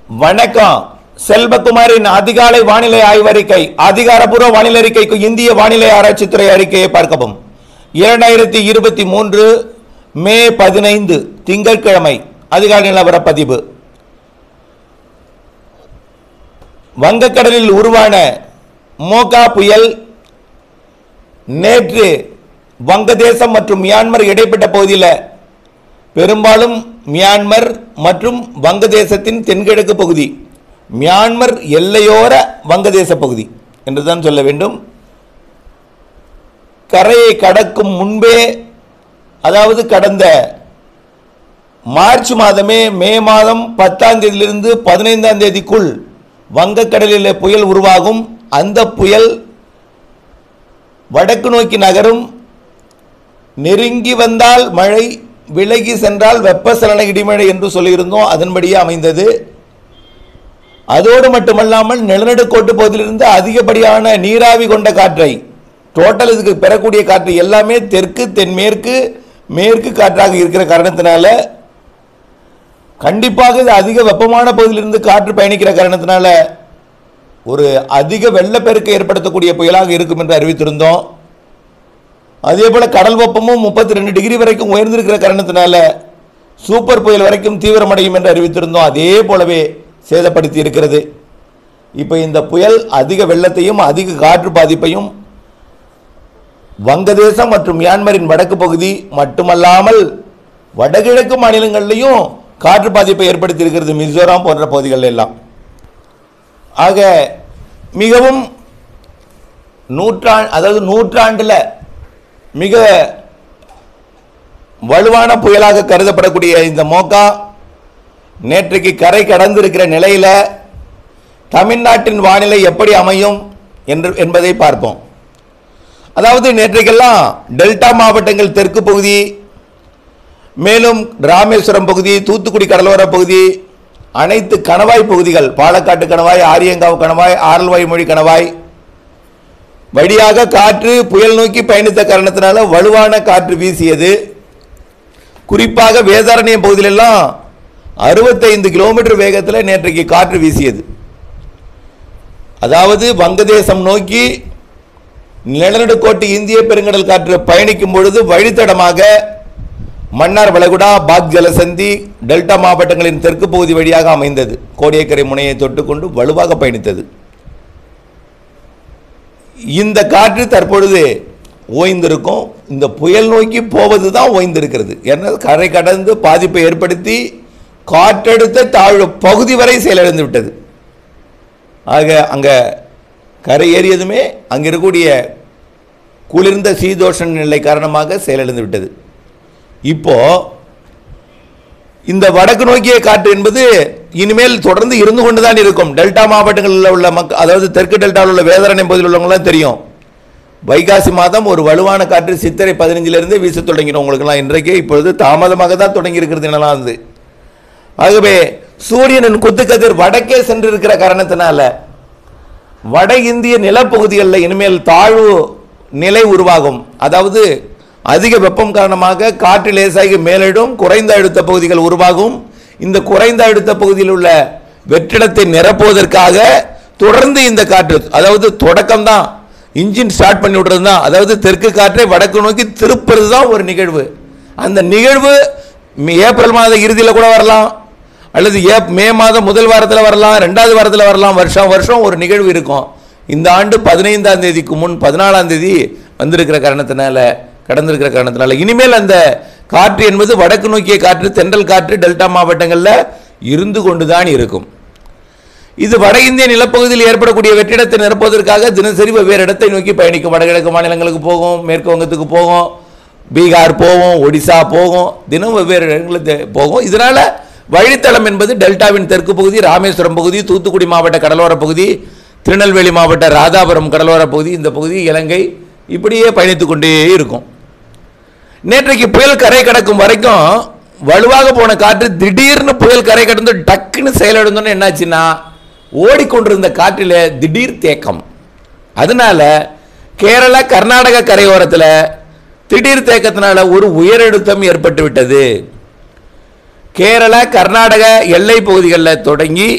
வணக்கம் செல்வகுமாரின் அதிகாலை வானிலை ஆய்வறிக்கை அதிகாரப்பூர்வ வானிலை அறிக்கைக்கு இந்திய வானிலை ஆராய்ச்சித்துறை அறிக்கையை பார்க்கவும் இரண்டாயிரத்தி இருபத்தி மூன்று மே பதினைந்து திங்கட்கிழமை அதிகாலை நிலவர பதிவு வங்கக்கடலில் உருவான மோகா புயல் நேற்று வங்கதேசம் மற்றும் மியான்மர் இடைப்பட்ட பகுதியில் பெரும்பாலும் மியான்மர் மற்றும் வங்கதேசத்தின் தென்கிழக்கு பகுதி மியான்மர் எல்லையோர வங்கதேச பகுதி என்றுதான் சொல்ல வேண்டும் கரையை கடக்கும் முன்பே அதாவது கடந்த மார்ச் மாதமே மே மாதம் பத்தாம் தேதியிலிருந்து பதினைந்தாம் தேதிக்குள் வங்கக்கடலில் புயல் உருவாகும் அந்த புயல் வடக்கு நோக்கி நகரும் நெருங்கி வந்தால் மழை விலகி சென்றால் வெப்பசலன இடிமழை என்று சொல்லியிருந்தோம் அதன்படியே அமைந்தது அதோடு மட்டுமல்லாமல் நிலநடுக்கோட்டு பகுதியிலிருந்து அதிகப்படியான நீராவி கொண்ட காற்றை டோட்டல் இதுக்கு பெறக்கூடிய காற்று எல்லாமே தெற்கு தென்மேற்கு மேற்கு காற்றாக இருக்கிற காரணத்தினால கண்டிப்பாக இது அதிக வெப்பமான பகுதியிலிருந்து காற்று பயணிக்கிற காரணத்தினால ஒரு அதிக வெள்ளப்பெருக்கு ஏற்படுத்தக்கூடிய புயலாக இருக்கும் என்று அறிவித்திருந்தோம் அதே போல கடல் வெப்பமும் முப்பத்தி ரெண்டு டிகிரி வரைக்கும் உயர்ந்திருக்கிற காரணத்தினால சூப்பர் புயல் வரைக்கும் தீவிரமடையும் என்று அறிவித்திருந்தோம் அதே போலவே சேதப்படுத்தி இருக்கிறது இப்போ இந்த புயல் அதிக வெள்ளத்தையும் அதிக காற்று பாதிப்பையும் வங்கதேசம் மற்றும் மியான்மரின் வடக்கு பகுதி மட்டுமல்லாமல் வடகிழக்கு மாநிலங்கள்லையும் காற்று பாதிப்பை ஏற்படுத்தி இருக்கிறது மிசோரம் போன்ற பகுதிகள் எல்லாம் ஆக மிகவும் நூற்றாண்டு அதாவது நூற்றாண்டில் மிக வலுவான புயலாக கருதப்படக்கூடிய இந்த மோக்கா நேற்றைக்கு கரை கடந்திருக்கிற நிலையில் தமிழ்நாட்டின் வானிலை எப்படி அமையும் என்று என்பதை பார்ப்போம் அதாவது நேற்றைக்கெல்லாம் டெல்டா மாவட்டங்கள் தெற்கு பகுதி மேலும் ராமேஸ்வரம் பகுதி தூத்துக்குடி கடலோர பகுதி அனைத்து கணவாய் பகுதிகள் பாலக்காட்டு கணவாய் ஆரியங்காவு கணவாய் ஆரல்வாய் மொழி கணவாய் வழியாக காற்று புயல் நோக்கி பயணித்த காரணத்தினால வலுவான காற்று வீசியது குறிப்பாக வேதாரண்யம் பகுதியிலெல்லாம் அறுபத்தைந்து கிலோமீட்டர் வேகத்தில் நேற்றைக்கு காற்று வீசியது அதாவது வங்கதேசம் நோக்கி நிலநடுக்கோட்டு இந்திய பெருங்கடல் காற்று பயணிக்கும் பொழுது வழித்தடமாக மன்னார் வளைகுடா பாக் ஜலசந்தி டெல்டா மாவட்டங்களின் தெற்கு பகுதி வழியாக அமைந்தது கோடியக்கரை முனையை தொட்டுக்கொண்டு வலுவாக பயணித்தது இந்த காற்று தற்பொழுது ஓய்ந்திருக்கும் இந்த புயல் நோக்கி போவது தான் ஓய்ந்திருக்கிறது ஏன்னா கரை கடந்து பாதிப்பை ஏற்படுத்தி காற்றெடுத்த தாழ்வு பகுதி வரை செயலிழந்து விட்டது ஆக அங்கே கரை ஏறியதுமே அங்கே இருக்கக்கூடிய குளிர்ந்த சீதோஷண நிலை காரணமாக செயலிழந்து விட்டது இப்போ இந்த வடக்கு நோக்கிய காற்று என்பது இனிமேல் தொடர்ந்து இருந்து கொண்டு தான் இருக்கும் டெல்டா மாவட்டங்களில் உள்ள மக்கள் அதாவது தெற்கு டெல்டாவில் உள்ள வேதாரண்யம் பகுதியில் உள்ளவங்களாம் தெரியும் வைகாசி மாதம் ஒரு வலுவான காற்று சித்திரை பதினஞ்சிலிருந்து வீச தொடங்கிடும் உங்களுக்கெல்லாம் இன்றைக்கு இப்பொழுது தாமதமாக தான் தொடங்கி இருக்கிறது என்னலாம் அது ஆகவே சூரியனின் குத்துக்கதிர் வடக்கே சென்றிருக்கிற காரணத்தினால வட இந்திய நிலப்பகுதிகளில் இனிமேல் தாழ்வு நிலை உருவாகும் அதாவது அதிக வெப்பம் காரணமாக காற்று லேசாகி மேலிடும் குறைந்த அழுத்த பகுதிகள் உருவாகும் இந்த குறைந்த அழுத்த பகுதியில் உள்ள வெற்றிடத்தை நிரப்புவதற்காக தொடர்ந்து இந்த காற்று அதாவது தொடக்கம் தான் இன்ஜின் ஸ்டார்ட் பண்ணி விடுறது தான் அதாவது தெற்கு காற்றை வடக்கு நோக்கி திருப்புறது தான் ஒரு நிகழ்வு அந்த நிகழ்வு மே- ஏப்ரல் மாத இறுதியில் கூட வரலாம் அல்லது ஏ மே மாதம் முதல் வாரத்தில் வரலாம் ரெண்டாவது வாரத்தில் வரலாம் வருஷம் வருஷம் ஒரு நிகழ்வு இருக்கும் இந்த ஆண்டு பதினைந்தாம் தேதிக்கு முன் பதினாலாம் தேதி வந்திருக்கிற காரணத்தினால கடந்திருக்கிற காரணத்தினால இனிமேல் அந்த காற்று என்பது வடக்கு நோக்கிய காற்று தென்றல் காற்று டெல்டா மாவட்டங்களில் இருந்து கொண்டுதான் இருக்கும் இது வட இந்திய நிலப்பகுதியில் ஏற்படக்கூடிய வெற்றிடத்தை நிரப்புவதற்காக தினசரி வெவ்வேறு இடத்தை நோக்கி பயணிக்கும் வடகிழக்கு மாநிலங்களுக்கு போகும் மேற்கு வங்கத்துக்கு போகும் பீகார் போகும் ஒடிசா போகும் தினம் வெவ்வேறு இடங்களுக்கு போகும் இதனால வழித்தடம் என்பது டெல்டாவின் தெற்கு பகுதி ராமேஸ்வரம் பகுதி தூத்துக்குடி மாவட்ட கடலோர பகுதி திருநெல்வேலி மாவட்ட ராதாபுரம் கடலோர பகுதி இந்த பகுதி இலங்கை இப்படியே பயணித்துக் கொண்டே இருக்கும் நேற்றைக்கு புயல் கரை கடக்கும் வரைக்கும் வலுவாக போன காற்று திடீர்னு புயல் கரை கடந்து டக்குன்னு செயலிழந்தோன்னு என்னாச்சுன்னா ஓடிக்கொண்டிருந்த காற்றில் திடீர் தேக்கம் அதனால கேரளா கர்நாடக கரையோரத்தில் திடீர் தேக்கத்தினால ஒரு உயரழுத்தம் ஏற்பட்டு விட்டது கேரளா கர்நாடக எல்லை பகுதிகளில் தொடங்கி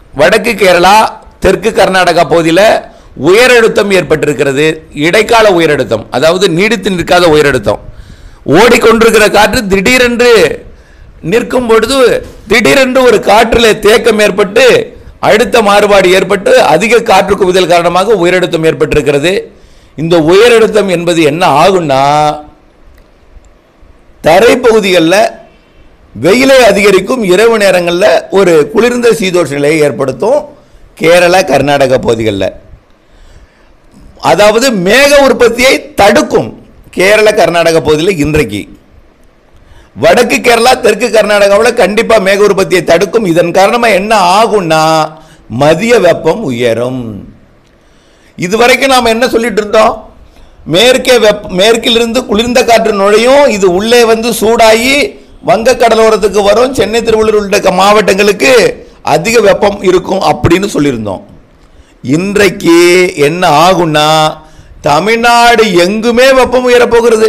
வடக்கு கேரளா தெற்கு கர்நாடகா பகுதியில் உயரழுத்தம் ஏற்பட்டிருக்கிறது இடைக்கால உயரழுத்தம் அதாவது நீடித்து நிற்காத உயரழுத்தம் ஓடிக்கொண்டிருக்கிற காற்று திடீரென்று நிற்கும் பொழுது திடீரென்று ஒரு காற்றில் தேக்கம் ஏற்பட்டு அழுத்த மாறுபாடு ஏற்பட்டு அதிக காற்று குவிதல் காரணமாக உயரழுத்தம் ஏற்பட்டிருக்கிறது இந்த உயரழுத்தம் என்பது என்ன ஆகும்னா தரைப்பகுதிகளில் வெயிலை அதிகரிக்கும் இரவு நேரங்களில் ஒரு குளிர்ந்த சீதோஷ நிலையை ஏற்படுத்தும் கேரளா கர்நாடகா பகுதிகளில் அதாவது மேக உற்பத்தியை தடுக்கும் கேரள கர்நாடக பகுதியில் இன்றைக்கு வடக்கு கேரளா தெற்கு கர்நாடகாவில் கண்டிப்பாக மேக உற்பத்தியை தடுக்கும் இதன் காரணமாக என்ன ஆகும்னா மதிய வெப்பம் உயரும் இதுவரைக்கும் நாம் என்ன சொல்லிட்டு இருந்தோம் மேற்கே வெப் மேற்கிலிருந்து குளிர்ந்த காற்று நுழையும் இது உள்ளே வந்து சூடாகி வங்க கடலோரத்துக்கு வரும் சென்னை திருவள்ளூர் உள்ளிட்ட மாவட்டங்களுக்கு அதிக வெப்பம் இருக்கும் அப்படின்னு சொல்லியிருந்தோம் இன்றைக்கு என்ன ஆகும்னா தமிழ்நாடு எங்குமே வெப்பம் உயரப்போகிறது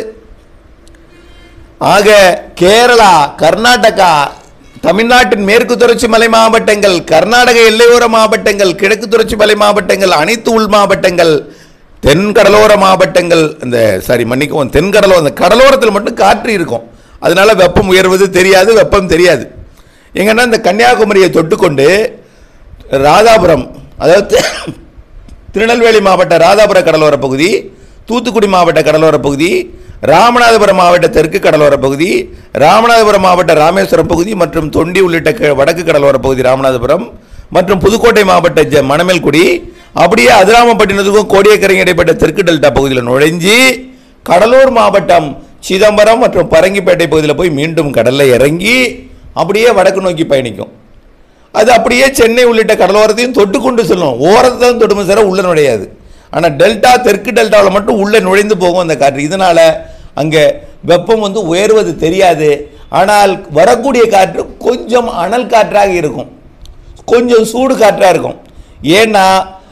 ஆக கேரளா கர்நாடகா தமிழ்நாட்டின் மேற்கு தொடர்ச்சி மலை மாவட்டங்கள் கர்நாடக எல்லையோர மாவட்டங்கள் கிழக்கு தொடர்ச்சி மலை மாவட்டங்கள் அனைத்து உள் மாவட்டங்கள் தென் கடலோர மாவட்டங்கள் இந்த சாரி மன்னிக்கவும் தென் கடலோர அந்த கடலோரத்தில் மட்டும் காற்று இருக்கும் அதனால வெப்பம் உயர்வது தெரியாது வெப்பம் தெரியாது எங்கன்னா இந்த கன்னியாகுமரியை தொட்டுக்கொண்டு ராதாபுரம் அதாவது திருநெல்வேலி மாவட்ட ராதாபுர கடலோர பகுதி தூத்துக்குடி மாவட்ட கடலோர பகுதி ராமநாதபுரம் மாவட்ட தெற்கு கடலோர பகுதி ராமநாதபுரம் மாவட்ட ராமேஸ்வரம் பகுதி மற்றும் தொண்டி உள்ளிட்ட க- வடக்கு கடலோர பகுதி ராமநாதபுரம் மற்றும் புதுக்கோட்டை மாவட்ட ஜ மணமேல்குடி அப்படியே அதிராமப்பட்டினத்துக்கும் கோடியக்கரையும் இடைப்பட்ட தெற்கு டெல்டா பகுதியில் நுழைஞ்சு கடலூர் மாவட்டம் சிதம்பரம் மற்றும் பரங்கிப்பேட்டை பகுதியில் போய் மீண்டும் கடலில் இறங்கி அப்படியே வடக்கு நோக்கி பயணிக்கும் அது அப்படியே சென்னை உள்ளிட்ட கடலோரத்தையும் தொட்டு கொண்டு செல்லும் ஓரத்தை தான் தொடுமே சார் உள்ள நுழையாது ஆனால் டெல்டா தெற்கு டெல்டாவில் மட்டும் உள்ளே நுழைந்து போகும் அந்த காற்று இதனால அங்கே வெப்பம் வந்து உயர்வது தெரியாது ஆனால் வரக்கூடிய காற்று கொஞ்சம் அனல் காற்றாக இருக்கும் கொஞ்சம் சூடு காற்றாக இருக்கும் ஏன்னா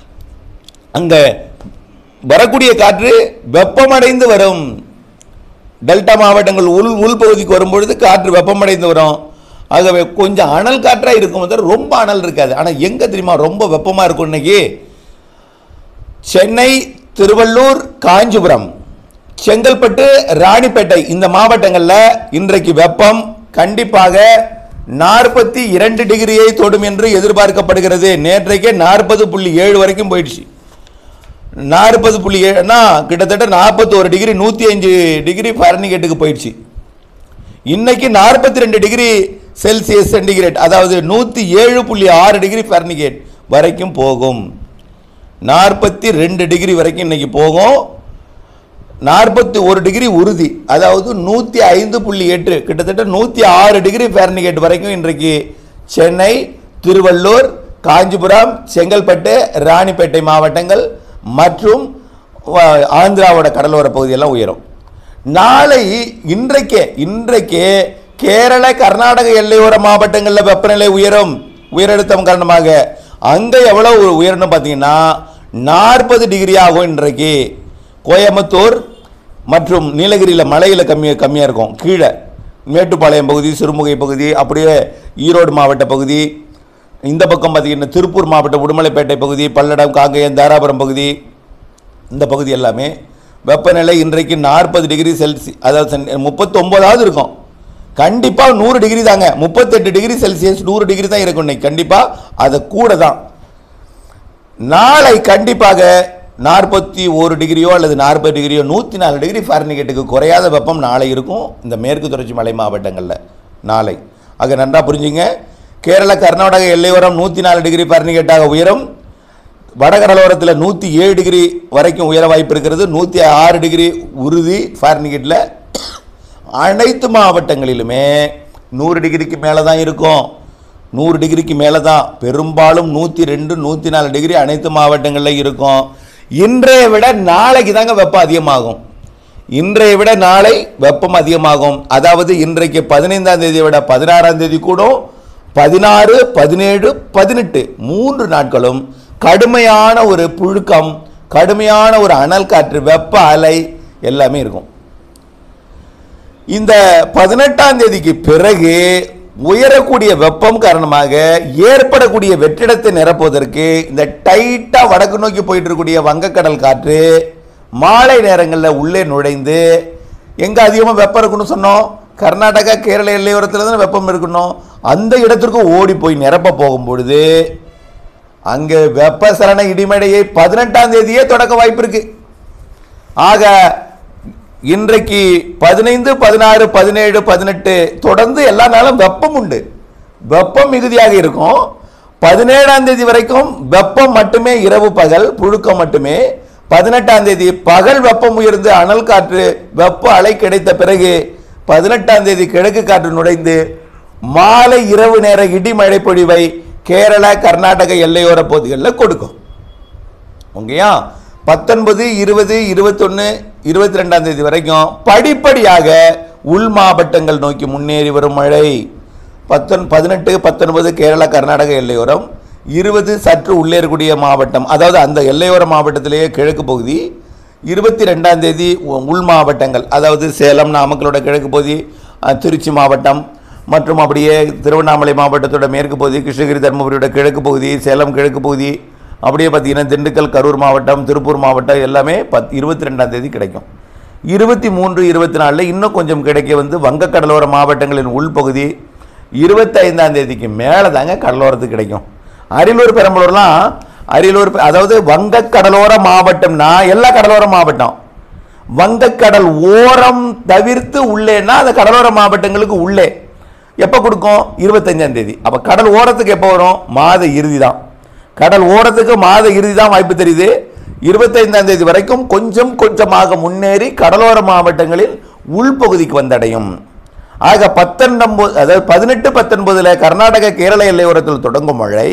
அங்கே வரக்கூடிய காற்று வெப்பமடைந்து வரும் டெல்டா மாவட்டங்கள் உள் உள்பகுதிக்கு வரும்பொழுது காற்று வெப்பமடைந்து வரும் ஆகவே கொஞ்சம் அனல் காற்றாக இருக்கும் தவிர ரொம்ப அனல் இருக்காது ஆனால் எங்கே தெரியுமா ரொம்ப வெப்பமாக இருக்கும் இன்னைக்கு சென்னை திருவள்ளூர் காஞ்சிபுரம் செங்கல்பட்டு ராணிப்பேட்டை இந்த மாவட்டங்களில் இன்றைக்கு வெப்பம் கண்டிப்பாக நாற்பத்தி இரண்டு டிகிரியை தொடும் என்று எதிர்பார்க்கப்படுகிறது நேற்றைக்கே நாற்பது புள்ளி ஏழு வரைக்கும் போயிடுச்சு நாற்பது புள்ளி ஏழுனா கிட்டத்தட்ட நாற்பத்தோரு டிகிரி நூற்றி அஞ்சு டிகிரி ஃபாரன்ஹீட்டுக்கு போயிடுச்சு இன்னைக்கு நாற்பத்தி ரெண்டு டிகிரி செல்சியஸ் சென்டிகிரேட் அதாவது நூற்றி ஏழு புள்ளி ஆறு டிகிரி ஃபாரன்ஹீட் வரைக்கும் போகும் நாற்பத்தி ரெண்டு டிகிரி வரைக்கும் இன்னைக்கு போகும் நாற்பத்தி ஒரு டிகிரி உறுதி அதாவது நூற்றி ஐந்து புள்ளி எட்டு கிட்டத்தட்ட நூற்றி ஆறு டிகிரி ஃபாரன்ஹீட் வரைக்கும் இன்றைக்கு சென்னை திருவள்ளூர் காஞ்சிபுரம் செங்கல்பட்டு ராணிப்பேட்டை மாவட்டங்கள் மற்றும் வ- ஆந்திராவோட கடலோர பகுதியெல்லாம் உயரும் நாளை இன்றைக்கே இன்றைக்கே கேரள கர்நாடக எல்லையோர மாவட்டங்களில் வெப்பநிலை உயரும் உயரழுத்தம் காரணமாக அங்கே எவ்வளவு உயரணும் பார்த்தீங்கன்னா நாற்பது டிகிரி ஆகும் இன்றைக்கு கோயம்புத்தூர் மற்றும் நீலகிரியில் மலையில் கம்மி கம்மியாக இருக்கும் கீழே மேட்டுப்பாளையம் பகுதி சிறுமுகை பகுதி அப்படியே ஈரோடு மாவட்ட பகுதி இந்த பக்கம் பார்த்தீங்கன்னா திருப்பூர் மாவட்டம் உடுமலைப்பேட்டை பகுதி பல்லடம் காங்கேயம் தாராபுரம் பகுதி இந்த பகுதி எல்லாமே வெப்பநிலை இன்றைக்கு நாற்பது டிகிரி செல்சி அதாவது முப்பத்தொம்போதாவது இருக்கும் கண்டிப்பாக நூறு டிகிரி தாங்க முப்பத்தெட்டு டிகிரி செல்சியஸ் நூறு டிகிரி தான் இருக்கும் இன்னைக்கு கண்டிப்பாக அது கூட தான் நாளை கண்டிப்பாக நாற்பத்தி ஒரு டிகிரியோ அல்லது நாற்பது டிகிரியோ நூற்றி நாலு டிகிரி ஃபாரன்ஹீட்டுக்கு குறையாத வெப்பம் நாளை இருக்கும் இந்த மேற்கு தொடர்ச்சி மலை மாவட்டங்களில் நாளை ஆக நன்றா புரிஞ்சுங்க கேரள கர்நாடக எல்லையோரம் நூற்றி நாலு டிகிரி ஃபாரன்ஹீட்டாக உயரும் வடகடலோரத்தில் நூற்றி ஏழு டிகிரி வரைக்கும் உயர வாய்ப்பு இருக்கிறது நூற்றி ஆறு டிகிரி உறுதி ஃபாரன்ஹீட்டில் அனைத்து மாவட்டங்களிலுமே நூறு டிகிரிக்கு மேலே தான் இருக்கும் நூறு டிகிரிக்கு மேலே தான் பெரும்பாலும் நூற்றி ரெண்டு நூற்றி நாலு டிகிரி அனைத்து மாவட்டங்களில் இருக்கும் இன்றைய விட நாளைக்கு தாங்க வெப்பம் அதிகமாகும் இன்றைய விட நாளை வெப்பம் அதிகமாகும் அதாவது இன்றைக்கு பதினைந்தாம் தேதியை விட பதினாறாம் தேதி கூடும் பதினாறு பதினேழு பதினெட்டு மூன்று நாட்களும் கடுமையான ஒரு புழுக்கம் கடுமையான ஒரு அனல் காற்று வெப்ப அலை எல்லாமே இருக்கும் இந்த பதினெட்டாம் தேதிக்கு பிறகு உயரக்கூடிய வெப்பம் காரணமாக ஏற்படக்கூடிய வெற்றிடத்தை நிரப்புவதற்கு இந்த டைட்டா வடக்கு நோக்கி போயிட்டு இருக்கக்கூடிய வங்கக்கடல் காற்று மாலை நேரங்களில் உள்ளே நுழைந்து எங்க அதிகமாக வெப்பம் இருக்குன்னு சொன்னோம் கர்நாடகா கேரள எல்லையோரத்தில் தான் வெப்பம் இருக்கணும் அந்த இடத்திற்கு ஓடி போய் நிரப்ப போகும் பொழுது அங்கே வெப்பசலன இடிமடையை பதினெட்டாம் தேதியே தொடக்க வாய்ப்பு இருக்கு ஆக இன்றைக்கு பதினைந்து பதினாறு பதினேழு பதினெட்டு தொடர்ந்து எல்லா நாளும் வெப்பம் உண்டு வெப்பம் மிகுதியாக இருக்கும் பதினேழாம் தேதி வரைக்கும் வெப்பம் மட்டுமே இரவு பகல் புழுக்கம் மட்டுமே பதினெட்டாம் தேதி பகல் வெப்பம் உயர்ந்து அனல் காற்று வெப்ப அலை கிடைத்த பிறகு பதினெட்டாம் தேதி கிழக்கு காற்று நுழைந்து மாலை இரவு நேர இடி மழை பொழிவை கேரளா கர்நாடக எல்லையோர பகுதிகளில் கொடுக்கும் ஓகேயா பத்தொன்பது இருபது இருபத்தொன்று இருபத்தி ரெண்டாம் தேதி வரைக்கும் படிப்படியாக உள் மாவட்டங்கள் நோக்கி முன்னேறி வரும் மழை பத்தொன் பதினெட்டு பத்தொன்பது கேரளா கர்நாடக எல்லையோரம் இருபது சற்று உள்ளே இருக்கக்கூடிய மாவட்டம் அதாவது அந்த எல்லையோர மாவட்டத்திலேயே கிழக்கு பகுதி இருபத்தி ரெண்டாம் தேதி உ- உள் மாவட்டங்கள் அதாவது சேலம் நாமக்கலோட கிழக்கு பகுதி அஹ், திருச்சி மாவட்டம் மற்றும் அப்படியே திருவண்ணாமலை மாவட்டத்தோட மேற்கு பகுதி கிருஷ்ணகிரி தருமபுரியோட கிழக்கு பகுதி சேலம் கிழக்கு பகுதி அப்படியே பார்த்தீங்கன்னா திண்டுக்கல் கரூர் மாவட்டம் திருப்பூர் மாவட்டம் எல்லாமே பத் இருபத்தி ரெண்டாம் தேதி கிடைக்கும் இருபத்தி மூன்று இருபத்தி நாலில் இன்னும் கொஞ்சம் கிடைக்க வந்து வங்க கடலோர மாவட்டங்களின் உள்பகுதி இருபத்தைந்தாம் தேதிக்கு மேலே தாங்க கடலோரத்துக்கு கிடைக்கும் அரியலூர் பெரம்பலூர்லாம் அரியலூர் பெ- அதாவது வங்க கடலோர மாவட்டம்னா எல்லா கடலோர மாவட்டம் வங்கக்கடல் ஓரம் தவிர்த்து உள்ளேன்னா அந்த கடலோர மாவட்டங்களுக்கு உள்ளே எப்போ கொடுக்கும் இருபத்தஞ்சாம் தேதி அப்போ கடல் ஓரத்துக்கு எப்போ வரும் மாத இறுதி தான் கடல் ஓரத்துக்கு மாத இறுதி தான் வாய்ப்பு தெரியுது இருபத்தைந்தாம் தேதி வரைக்கும் கொஞ்சம் கொஞ்சமாக முன்னேறி கடலோர மாவட்டங்களில் உள்பகுதிக்கு வந்தடையும் ஆக பத்தொன்பது அதாவது பதினெட்டு பத்தொன்பதுல கர்நாடக கேரள எல்லையோரத்தில் தொடங்கும் மழை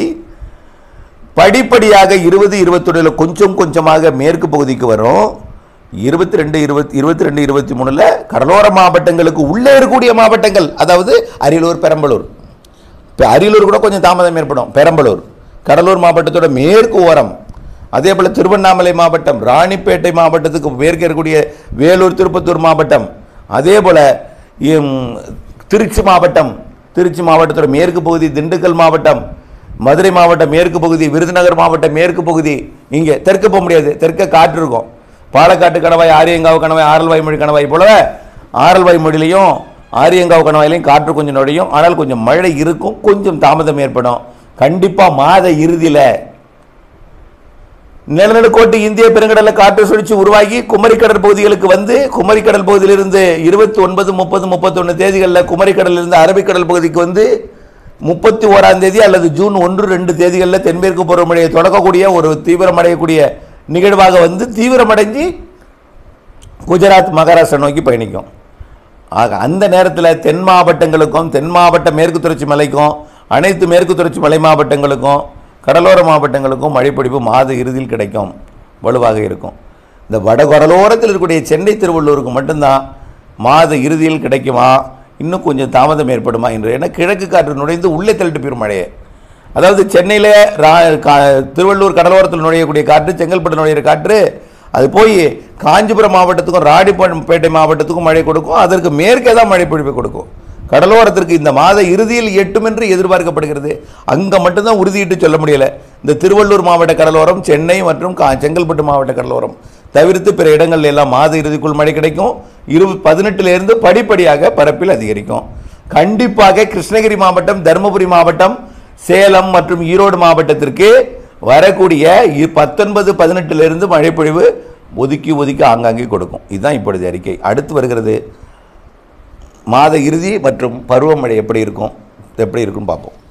படிப்படியாக இருபது இருபத்தொன்னுல கொஞ்சம் கொஞ்சமாக மேற்கு பகுதிக்கு வரும் இருபத்தி ரெண்டு இருபத்தி இருபத்தி ரெண்டு இருபத்தி மூணுல கடலோர மாவட்டங்களுக்கு உள்ளே இருக்கக்கூடிய மாவட்டங்கள் அதாவது அரியலூர் பெரம்பலூர் இப்போ அரியலூர் கூட கொஞ்சம் தாமதம் ஏற்படும் பெரம்பலூர் கடலூர் மாவட்டத்தோட மேற்கு ஓரம் அதே போல் திருவண்ணாமலை மாவட்டம் ராணிப்பேட்டை மாவட்டத்துக்கு மேற்கே இருக்கக்கூடிய வேலூர் திருப்பத்தூர் மாவட்டம் அதே போல் திருச்சி மாவட்டம் திருச்சி மாவட்டத்தோட மேற்கு பகுதி திண்டுக்கல் மாவட்டம் மதுரை மாவட்டம் மேற்கு பகுதி விருதுநகர் மாவட்டம் மேற்கு பகுதி இங்கே தெற்கு போக முடியாது தெற்க காற்று இருக்கும் பாலக்காட்டு கணவாய் ஆரியங்காவு கணவாய் ஆரல்வாய் மொழி கணவாய் போலவே ஆரல்வாய் மொழியிலையும் ஆரியங்காவு கணவாயிலையும் காற்று கொஞ்சம் நுழையும் ஆனால் கொஞ்சம் மழை இருக்கும் கொஞ்சம் தாமதம் ஏற்படும் கண்டிப்பாக மாத இறுதியில் நிலநடுக்கோட்டு இந்திய பெருங்கடல காற்று சுழற்சி உருவாகி குமரிக்கடல் பகுதிகளுக்கு வந்து குமரிக்கடல் பகுதியிலிருந்து இருபத்தி ஒன்பது முப்பது முப்பத்தொன்று தேதிகளில் குமரிக்கடலிருந்து அரபிக்கடல் பகுதிக்கு வந்து முப்பத்தி ஓராம் தேதி அல்லது ஜூன் ஒன்று ரெண்டு தேதிகளில் தென்மேற்கு பருவமழையை தொடக்கக்கூடிய ஒரு தீவிரமடையக்கூடிய நிகழ்வாக வந்து தீவிரமடைஞ்சு குஜராத் மகாராஷ்டிரா நோக்கி பயணிக்கும் ஆக அந்த நேரத்தில் தென் மாவட்டங்களுக்கும் தென் மாவட்ட மேற்கு தொடர்ச்சி மலைக்கும் அனைத்து மேற்கு தொடர்ச்சி மலை மாவட்டங்களுக்கும் கடலோர மாவட்டங்களுக்கும் மழைப்பொழிவு மாத இறுதியில் கிடைக்கும் வலுவாக இருக்கும் இந்த வடகடலோரத்தில் இருக்கக்கூடிய சென்னை திருவள்ளூருக்கு மட்டும்தான் மாத இறுதியில் கிடைக்குமா இன்னும் கொஞ்சம் தாமதம் ஏற்படுமா என்று ஏன்னா கிழக்கு காற்று நுழைந்து உள்ளே தள்ளிட்டு போயிடும் மழையை அதாவது சென்னையில் ரா கா- திருவள்ளூர் கடலோரத்தில் நுழையக்கூடிய காற்று செங்கல்பட்டு நுழையிற காற்று அது போய் காஞ்சிபுரம் மாவட்டத்துக்கும் ராணிப்பேட்டை மாவட்டத்துக்கும் மழை கொடுக்கும் அதற்கு மேற்கே தான் மழை பொழிவை கொடுக்கும் கடலோரத்திற்கு இந்த மாத இறுதியில் எட்டும் என்று எதிர்பார்க்கப்படுகிறது அங்கே மட்டும்தான் உறுதியிட்டு சொல்ல முடியல இந்த திருவள்ளூர் மாவட்ட கடலோரம் சென்னை மற்றும் கா செங்கல்பட்டு மாவட்ட கடலோரம் தவிர்த்து பிற இடங்கள்ல எல்லாம் மாத இறுதிக்குள் மழை கிடைக்கும் இரு பதினெட்டுலேருந்து படிப்படியாக பரப்பில் அதிகரிக்கும் கண்டிப்பாக கிருஷ்ணகிரி மாவட்டம் தருமபுரி மாவட்டம் சேலம் மற்றும் ஈரோடு மாவட்டத்திற்கு வரக்கூடிய இ- பத்தொன்பது பதினெட்டுலேருந்து மழைப்பொழிவு ஒதுக்கி ஒதுக்கி ஆங்காங்கே கொடுக்கும் இதுதான் இப்பொழுது அறிக்கை அடுத்து வருகிறது மாத இறுதி மற்றும் பருவமழை எப்படி இருக்கும் எப்படி இருக்குன்னு பார்ப்போம்